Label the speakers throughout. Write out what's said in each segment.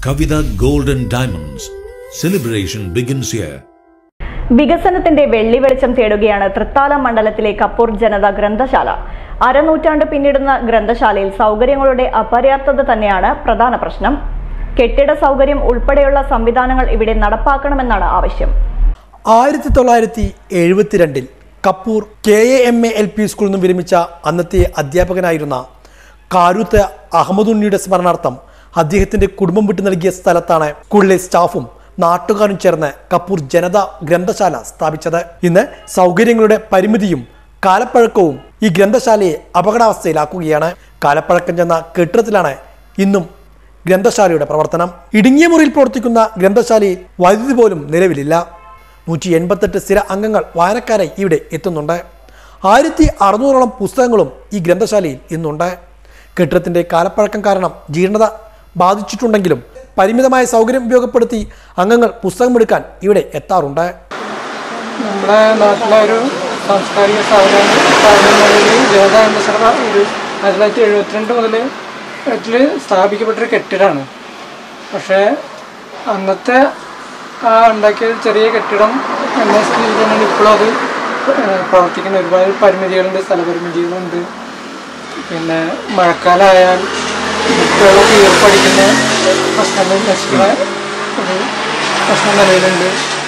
Speaker 1: Kavita Gold and Diamonds. Celebration begins here.
Speaker 2: വികസനത്തിന്റെ വെള്ളി വെളിച്ചം തേടുകയാണ് തൃത്താല മണ്ഡലത്തിലെ കപ്പൂർ ജനത ഗ്രന്ഥശാല അരനൂറ്റാണ്ട് പിന്നിടുന്ന ഗ്രന്ഥശാലയിൽ സൗകര്യങ്ങളുടെ അപര്യാപ്തത തന്നെയാണ് പ്രധാന പ്രശ്നം കെട്ടിട സൗകര്യം ഉൾപ്പെടെയുള്ള സംവിധാനങ്ങൾ ഇവിടെ നടപ്പാക്കണമെന്നാണ് ആവശ്യം
Speaker 3: ആയിരത്തി തൊള്ളായിരത്തി എഴുപത്തിരണ്ടിൽ Kappur K A M A L P സ്കൂളിൽ നിന്നും വിരമിച്ച അന്നത്തെ അധ്യാപകനായിരുന്ന കാരൂത്ത് അഹമ്മദുണ്ണിയുടെ സ്മരണാർത്ഥം അദ്ദേഹത്തിന്റെ കുടുംബം വിട്ടു നൽകിയ സ്ഥലത്താണ് സ്കൂളിലെ സ്റ്റാഫും നാട്ടുകാരും ചേർന്ന് കപ്പൂർ ജനത ഗ്രന്ഥശാല സ്ഥാപിച്ചത് ഇന്ന് സൗകര്യങ്ങളുടെ പരിമിതിയും കാലപ്പഴക്കവും ഈ ഗ്രന്ഥശാലയെ അപകടാവസ്ഥയിലാക്കുകയാണ് കാലപ്പഴക്കം ചെന്ന കെട്ടിടത്തിലാണ് ഇന്നും ഗ്രന്ഥശാലയുടെ പ്രവർത്തനം ഇടുങ്ങിയ മുറിയിൽ പ്രവർത്തിക്കുന്ന ഗ്രന്ഥശാലയിൽ വൈദ്യുതി പോലും നിലവിലില്ല നൂറ്റി എൺപത്തെട്ട് സ്ഥിര അംഗങ്ങൾ വായനക്കാരായി ഇവിടെ എത്തുന്നുണ്ട് ആയിരത്തി അറുന്നൂറോളം പുസ്തകങ്ങളും ഈ ഗ്രന്ഥശാലയിൽ ഇന്നുണ്ട് കെട്ടിടത്തിന്റെ കാലപ്പഴക്കം കാരണം ജീർണത ബാധിച്ചിട്ടുണ്ടെങ്കിലും പരിമിതമായ സൗകര്യം ഉപയോഗപ്പെടുത്തി അംഗങ്ങൾ പുസ്തകമെടുക്കാൻ ഇവിടെ എത്താറുണ്ട്
Speaker 4: നമ്മുടെ നാട്ടിലെ ഒരു സാംസ്കാരിക സ്ഥാപനം സ്ഥാപനങ്ങളിൽ ജനത എന്ന സർവ ഒരു ആയിരത്തി തൊള്ളായിരത്തി എഴുപത്തിരണ്ട് മുതൽ ഇതിൽ സ്ഥാപിക്കപ്പെട്ടൊരു കെട്ടിടമാണ് പക്ഷേ അന്നത്തെ ആ ഉണ്ടാക്കിയ ഒരു ചെറിയ കെട്ടിടം എന്ന സ്ഥിതിയിൽ തന്നെയാണ് ഇപ്പോഴും അത് ഏഹ് പ്രവർത്തിക്കുന്നത് ഒരുപാട് പരിമിതികളുണ്ട് സ്ഥലപരിമിതികളുണ്ട് പിന്നെ മഴക്കാലമായാൽ ബുക്കുകളൊക്കെ ഈർപ്പടിക്കുന്ന പ്രശ്നങ്ങൾ നശിക്കുന്ന ഒരു പ്രശ്നം നിലവിലുണ്ട്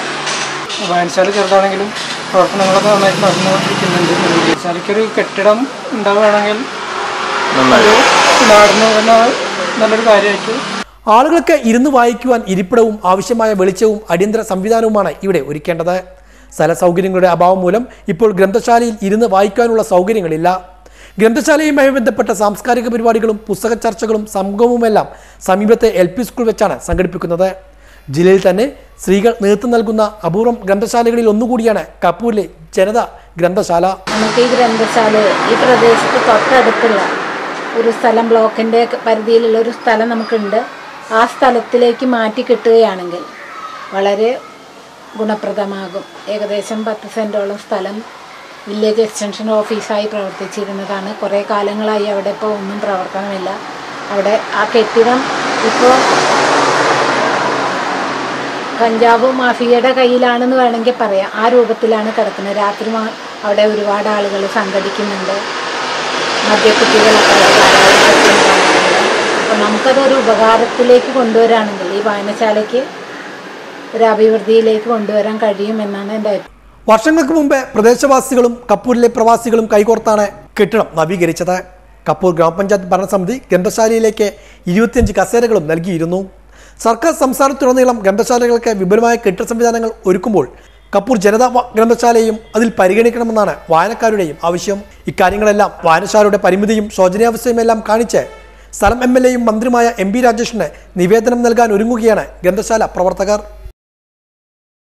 Speaker 4: വായനശാല ചെറുതാണെങ്കിലും പ്രവർത്തനങ്ങളൊക്കെ നന്നായിട്ട് നടന്നുകൊണ്ടിരിക്കുന്നുണ്ട് വായനശാലയ്ക്കൊരു കെട്ടിടം ഉണ്ടാവുകയാണെങ്കിൽ ഒരു നാടിന് തന്നെ നല്ലൊരു കാര്യമായിട്ട്
Speaker 3: ആളുകൾക്ക് ഇരുന്ന് വായിക്കുവാൻ ഇരിപ്പിടവും ആവശ്യമായ വെളിച്ചവും അടിയന്തര സംവിധാനവുമാണ് ഇവിടെ ഒരുക്കേണ്ടത് സ്ഥല സൗകര്യങ്ങളുടെ അഭാവം മൂലം ഇപ്പോൾ ഗ്രന്ഥശാലയിൽ ഇരുന്ന് വായിക്കാനുള്ള സൗകര്യങ്ങളില്ല ഗ്രന്ഥശാലയുമായി ബന്ധപ്പെട്ട സാംസ്കാരിക പരിപാടികളും പുസ്തക ചർച്ചകളും സംഗമവുമെല്ലാം സമീപത്തെ എൽ പി സ്കൂൾ വെച്ചാണ് സംഘടിപ്പിക്കുന്നത് ജില്ലയിൽ തന്നെ സ്ത്രീകൾ നേതൃത്വം നൽകുന്ന അപൂർവം ഗ്രന്ഥശാലകളിൽ ഒന്നുകൂടിയാണ് കപ്പൂരിലെ ജനത ഗ്രന്ഥശാല
Speaker 5: നമുക്ക് ഈ ഗ്രന്ഥശാല ഈ പ്രദേശത്ത് തൊട്ടടുത്തുള്ള ഒരു സ്ഥലം ബ്ലോക്കിൻ്റെ പരിധിയിലുള്ള ഒരു സ്ഥലം നമുക്കുണ്ട് ആ സ്ഥലത്തിലേക്ക് മാറ്റി കിട്ടുകയാണെങ്കിൽ വളരെ ഗുണപ്രദമാകും ഏകദേശം പത്ത് സെൻറ്റോളം സ്ഥലം വില്ലേജ് എക്സ്റ്റൻഷൻ ഓഫീസായി പ്രവർത്തിച്ചിരുന്നതാണ് കുറേ കാലങ്ങളായി അവിടെ ഇപ്പോൾ ഒന്നും പ്രവർത്തനമില്ല അവിടെ ആ കെട്ടിടം ഇപ്പോൾ കഞ്ചാവ് മാഫിയയുടെ കയ്യിലാണെന്ന് വേണമെങ്കിൽ പറയാം ആ രൂപത്തിലാണ് കിടക്കുന്നത് രാത്രി മാ- അവിടെ ഒരുപാട് ആളുകൾ സംഘടിക്കുന്നുണ്ട് മദ്യക്കുട്ടികളൊക്കെ അവിടെ ധാരാളം പ്രശ്നം കാണുന്നുണ്ട് അപ്പോൾ നമുക്കതൊരു ഉപകാരത്തിലേക്ക് കൊണ്ടുവരാണെങ്കിൽ ഈ വായനശാലയ്ക്ക് ഒരു അഭിവൃദ്ധിയിലേക്ക് കൊണ്ടുവരാൻ കഴിയുമെന്നാണ് എൻ്റെ അഭിപ്രായം
Speaker 3: വർഷങ്ങൾക്ക് മുമ്പ് പ്രദേശവാസികളും കപ്പൂരിലെ പ്രവാസികളും കൈകോർത്താണ് കെട്ടിടം നവീകരിച്ചത് കപ്പൂർ ഗ്രാമപഞ്ചായത്ത് ഭരണസമിതി ഗ്രന്ഥശാലയിലേക്ക് ഇരുപത്തിയഞ്ച് കസേരകളും നൽകിയിരുന്നു സർക്കാർ സംസ്ഥാനത്തുടനീളം ഗ്രന്ഥശാലകൾക്ക് വിപുലമായ കെട്ടിട സംവിധാനങ്ങൾ ഒരുക്കുമ്പോൾ കപ്പൂർ ജനതാ വ- ഗ്രന്ഥശാലയും അതിൽ പരിഗണിക്കണമെന്നാണ് വായനക്കാരുടെയും ആവശ്യം ഇക്കാര്യങ്ങളെല്ലാം വായനശാലയുടെ പരിമിതിയും ശോചനീയാവസ്ഥയും എല്ലാം കാണിച്ച് സ്ഥലം എം എൽ എയും മന്ത്രിയുമായ എം പി രാജേഷിന് നിവേദനം നൽകാൻ ഒരുങ്ങുകയാണ് ഗ്രന്ഥശാല പ്രവർത്തകർ